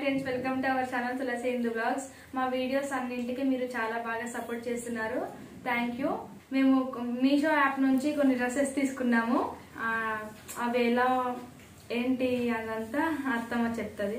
friends welcome to our channel Tulasi Hindu blogs మా videos అన్నింటికి మీరు చాలా బాగా సపోర్ట్ చేస్తున్నారు థ్యాంక్ యూ మేము మీషో యాప్ నుంచి కొన్ని డ్రెస్సెస్ తీసుకున్నాము ఆ, అవి ఎలా ఏంటి అదంతా అత్తమ్మ చెప్తుంది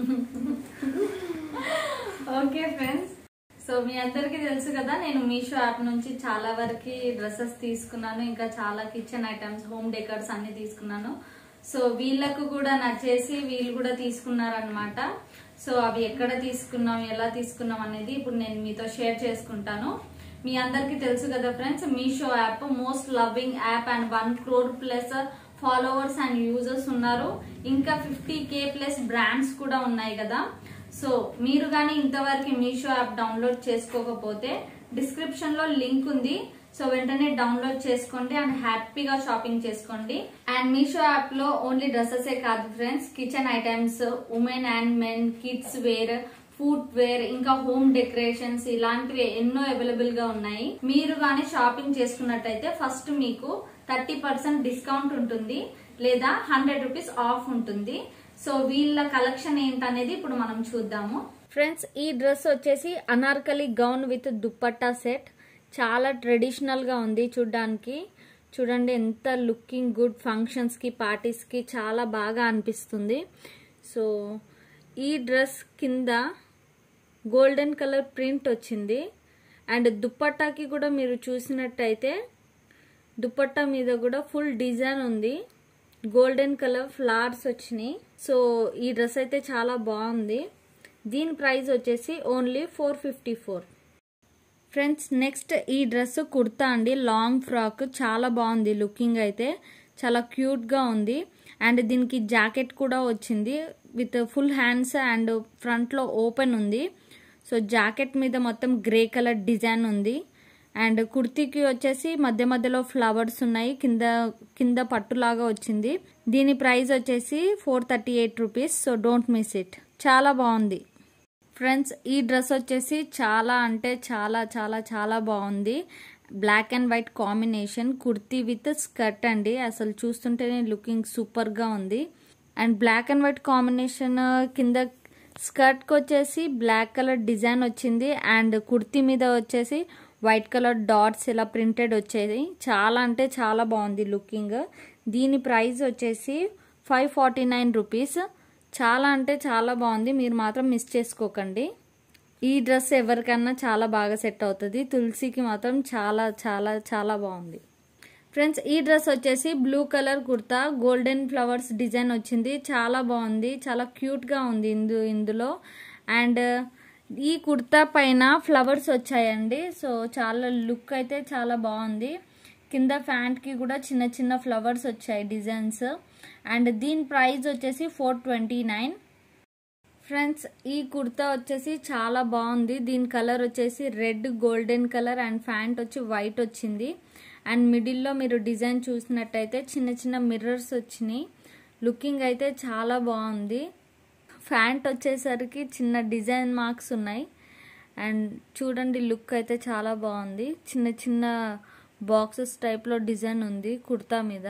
ఓకే ఫ్రెండ్స్ సో మీ అందరికీ తెలుసు కదా నేను మీషో యాప్ నుంచి చాలా వరకు డ్రెస్సెస్ తీసుకున్నాను ఇంకా చాలా కిచెన్ ఐటమ్స్ హోమ్ డెకర్స్ అన్ని తీసుకున్నాను సో వీళ్ళకు కూడా నచ్చేసి వీళ్ళు కూడా తీసుకున్నారనమాట సో అవి ఎక్కడ తీసుకున్నాం ఎలా తీసుకున్నాం అనేది ఇప్పుడు నేను మీతో షేర్ చేసుకుంటాను మీ అందరికీ తెలుసు కదా friends Meesho app most loving app and one crore plus followers and users ఉన్నారు ఇంకా ఫిఫ్టీ కే ప్లస్ బ్రాండ్స్ కూడా ఉన్నాయి కదా సో మీరు కానీ ఇంతవరకు మీషో యాప్ డౌన్లోడ్ చేసుకోకపోతే డిస్క్రిప్షన్ లో లింక్ ఉంది సో వెంటనే డౌన్లోడ్ చేసుకోండి అండ్ హ్యాపీగా షాపింగ్ చేసుకోండి అండ్ మీషో యాప్ లో ఓన్లీ డ్రెస్సెస్ ఏ కాదు friends kitchen items women and men kids wear food wear ఇంకా హోమ్ డెకరేషన్స్ ఇలాంటివి ఎన్నో అవైలబుల్ గా ఉన్నాయి మీరు కానీ షాపింగ్ చేసుకున్నట్టయితే ఫస్ట్ మీకు థర్టీ పర్సెంట్ డిస్కౌంట్ ఉంటుంది లేదా హండ్రెడ్ రూపీస్ ఆఫ్ ఉంటుంది సో వీళ్ళ కలెక్షన్ ఏంటనేది ఇప్పుడు మనం చూద్దాము ఫ్రెండ్స్ ఈ డ్రెస్ వచ్చేసి Anarkali gown with dupatta set చాలా ట్రెడిషనల్ గా ఉంది చూడ్డానికి చూడండి ఎంత లుకింగ్ గుడ్ ఫంక్షన్స్ కి పార్టీస్ కి చాలా బాగా అనిపిస్తుంది సో ఈ డ్రెస్ కింద గోల్డెన్ కలర్ ప్రింట్ వచ్చింది అండ్ దుప్పట్టాకి కూడా మీరు చూసినట్టయితే దుపట్టా మీద కూడా ఫుల్ డిజైన్ ఉంది గోల్డెన్ కలర్ ఫ్లవర్స్ వచ్చినాయి సో ఈ డ్రెస్ అయితే చాలా బాగుంది దీని ప్రైస్ వచ్చేసి only four fifty four friends next ఈ డ్రెస్ కుర్తా అండి లాంగ్ ఫ్రాక్ చాలా బాగుంది లుకింగ్ అయితే చాలా క్యూట్గా ఉంది అండ్ దీనికి జాకెట్ కూడా వచ్చింది విత్ ఫుల్ హ్యాండ్స్ అండ్ ఫ్రంట్లో ఓపెన్ ఉంది సో జాకెట్ మీద మొత్తం గ్రే కలర్ డిజైన్ ఉంది అండ్ కుర్తీకి వచ్చేసి మధ్య మధ్యలో ఫ్లవర్స్ ఉన్నాయి కింద కింద పట్టులాగా వచ్చింది దీని ప్రైస్ వచ్చేసి four thirty eight rupees so don't miss it చాలా బాగుంది ఫ్రెండ్స్ ఈ డ్రెస్ వచ్చేసి చాలా అంటే చాలా చాలా చాలా బాగుంది black and white combination kurti with skirt అండి అసలు చూస్తుంటేనే లుకింగ్ సూపర్గా ఉంది and black and white combination కింద స్కర్ట్కి వచ్చేసి బ్లాక్ కలర్ డిజైన్ వచ్చింది అండ్ కుర్తీ మీద వచ్చేసి వైట్ కలర్ డాట్స్ ఇలా ప్రింటెడ్ వచ్చేది చాలా అంటే చాలా బాగుంది లుకింగ్ దీని ప్రైస్ వచ్చేసి ఫైవ్ ఫార్టీ నైన్ రూపీస్ చాలా అంటే చాలా బాగుంది మీరు మాత్రం మిస్ చేసుకోకండి ఈ డ్రెస్ ఎవరికన్నా చాలా బాగా సెట్ అవుతుంది తులసికి మాత్రం చాలా చాలా చాలా బాగుంది ఫ్రెండ్స్ ఈ డ్రెస్ వచ్చేసి blue colour kurta golden flowers design వచ్చింది చాలా బాగుంది చాలా క్యూట్గా ఉంది ఇందు ఇందులో అండ్ ఈ కుర్తా పైన ఫ్లవర్స్ వచ్చాయండి సో చాలా లుక్ అయితే చాలా బాగుంది కింద ఫ్యాంట్కి కూడా చిన్న చిన్న ఫ్లవర్స్ వచ్చాయి డిజైన్స్ అండ్ దీని ప్రైస్ వచ్చేసి ఫోర్ ట్వంటీ నైన్ ఫ్రెండ్స్ ఈ కుర్తా వచ్చేసి చాలా బాగుంది దీని కలర్ వచ్చేసి red golden colour and pant వచ్చి వైట్ వచ్చింది అండ్ మిడిల్లో మీరు డిజైన్ చూసినట్టయితే చిన్న చిన్న మిర్రర్స్ వచ్చినాయి లుకింగ్ అయితే చాలా బాగుంది ఫ్యాంట్ వచ్చేసరికి చిన్న డిజైన్ మార్క్స్ ఉన్నాయి అండ్ చూడండి లుక్ అయితే చాలా బాగుంది చిన్న చిన్న బాక్సెస్ టైప్లో డిజైన్ ఉంది కుర్తా మీద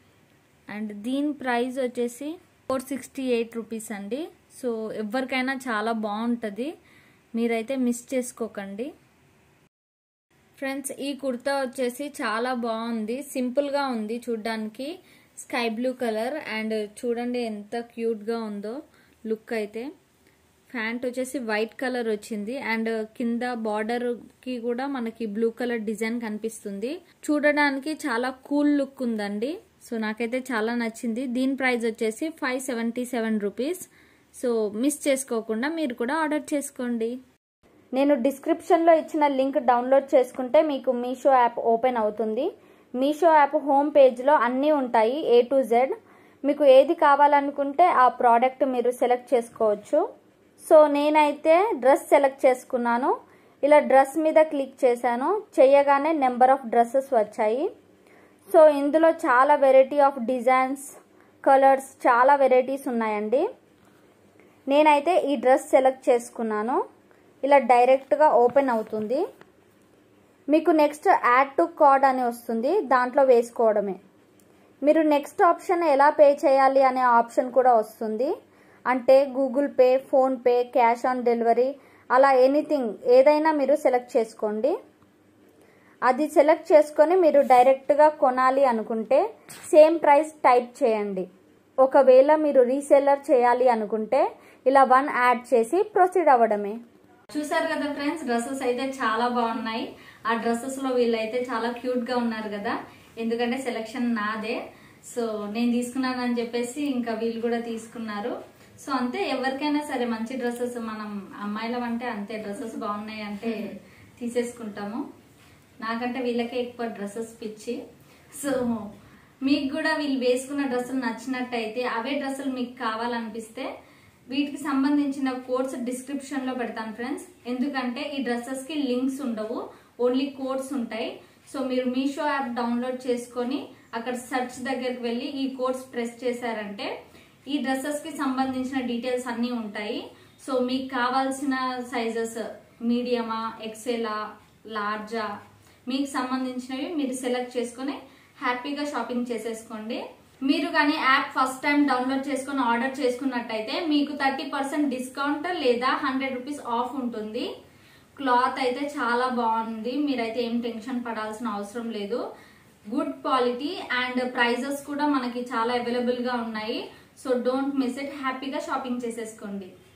అండ్ దీని ప్రైస్ వచ్చేసి ఫోర్ సిక్స్టీ ఎయిట్ రూపీస్ అండి సో ఎవరికైనా చాలా బాగుంటుంది మీరైతే మిస్ చేసుకోకండి ఫ్రెండ్స్ ఈ కుర్తా వచ్చేసి చాలా బాగుంది సింపుల్గా ఉంది చూడ్డానికి స్కై బ్లూ కలర్ అండ్ చూడండి ఎంత క్యూట్గా ఉందో లుక్ అయితే ప్యాంట్ వచ్చేసి వైట్ కలర్ వచ్చింది అండ్ కింద బార్డర్ కి కూడా మనకి బ్లూ కలర్ డిజైన్ కనిపిస్తుంది చూడడానికి చాలా కూల్ లుక్ ఉందండి సో నాకైతే చాలా నచ్చింది దీని ప్రైస్ వచ్చేసి five seventy seven rupees so miss చేసుకోకుండా మీరు కూడా ఆర్డర్ చేసుకోండి నేను డిస్క్రిప్షన్లో ఇచ్చిన లింక్ డౌన్లోడ్ చేసుకుంటే మీకు మీషో యాప్ ఓపెన్ అవుతుంది మీషో యాప్ హోమ్ పేజ్లో అన్నీ ఉంటాయి ఏ టు జెడ్ మీకు ఏది కావాలనుకుంటే ఆ ప్రోడక్ట్ మీరు సెలెక్ట్ చేసుకోవచ్చు సో నేనైతే డ్రెస్ సెలెక్ట్ చేసుకున్నాను ఇలా డ్రెస్ మీద క్లిక్ చేశాను చేయగానే నెంబర్ ఆఫ్ డ్రెస్సెస్ వచ్చాయి సో ఇందులో చాలా వెరైటీ ఆఫ్ డిజైన్స్ కలర్స్ చాలా వెరైటీస్ ఉన్నాయండి నేనైతే ఈ డ్రెస్ సెలెక్ట్ చేసుకున్నాను ఇలా డైరెక్ట్గా ఓపెన్ అవుతుంది మీకు నెక్స్ట్ యాడ్ టు కార్డ్ అని వస్తుంది దాంట్లో వేసుకోవడమే మీరు నెక్స్ట్ ఆప్షన్ ఎలా పే చేయాలి అనే ఆప్షన్ కూడా వస్తుంది అంటే Google Pay PhonePe cash on delivery అలా ఎనీథింగ్ ఏదైనా మీరు సెలెక్ట్ చేసుకోండి అది సెలెక్ట్ చేసుకొని మీరు డైరెక్ట్గా కొనాలి అనుకుంటే సేమ్ ప్రైస్ టైప్ చేయండి ఒకవేళ మీరు రీసెల్లర్ చేయాలి అనుకుంటే ఇలా వన్ యాడ్ చేసి ప్రొసీడ్ అవ్వడమే చూసారు కదా ఫ్రెండ్స్ డ్రెస్సెస్ అయితే చాలా బాగున్నాయి ఆ డ్రెస్సెస్ లో వీళ్ళైతే చాలా క్యూట్ గా ఉన్నారు కదా ఎందుకంటే సెలెక్షన్ నాదే సో నేను తీసుకున్నానని చెప్పేసి ఇంకా వీళ్ళు కూడా తీసుకున్నారు సో అంతే ఎవరికైనా సరే మంచి డ్రెస్సెస్ మనం అమ్మాయిలం అంటే అంతే డ్రెస్సెస్ బాగున్నాయి అంటే తీసేసుకుంటాము నాకంటే వీళ్ళకే ఎక్కువ డ్రెస్సెస్ పిచ్చి సో మీకు కూడా వీళ్ళు వేసుకున్న డ్రెస్సులు నచ్చినట్టయితే అవే డ్రెస్సులు మీకు కావాలనిపిస్తే వీటికి సంబంధించిన కోడ్స్ డిస్క్రిప్షన్ లో పెడతాను ఫ్రెండ్స్ ఎందుకంటే ఈ డ్రెస్సెస్ కి లింక్స్ ఉండవు ఓన్లీ కోడ్స్ ఉంటాయి సో మీరు మీషో యాప్ డౌన్లోడ్ చేసుకొని అక్కడ సెర్చ్ దగ్గరికి వెళ్ళి ఈ కోడ్స్ ప్రెస్ చేశారంటే ఈ డ్రెస్సెస్ కి సంబంధించిన డీటెయిల్స్ అన్నీ ఉంటాయి సో మీకు కావాల్సిన సైజెస్ మీడియమా ఎక్సెలా లార్జా మీకు సంబంధించినవి మీరు సెలెక్ట్ చేసుకొని హ్యాపీగా షాపింగ్ చేసేసుకోండి మీరు కానీ యాప్ ఫస్ట్ టైం డౌన్లోడ్ చేసుకొని ఆర్డర్ చేసుకున్నట్టయితే మీకు థర్టీ పర్సెంట్ డిస్కౌంట్ లేదా హండ్రెడ్ రూపీస్ ఆఫ్ ఉంటుంది క్లాత్ అయితే చాలా బాగుంది మీరైతే ఏం టెన్షన్ పడాల్సిన అవసరం లేదు గుడ్ క్వాలిటీ అండ్ ప్రైజెస్ కూడా మనకి చాలా అవైలబుల్ గా ఉన్నాయి సో డోంట్ మిస్ ఇట్ హ్యాపీగా షాపింగ్ చేసేసుకోండి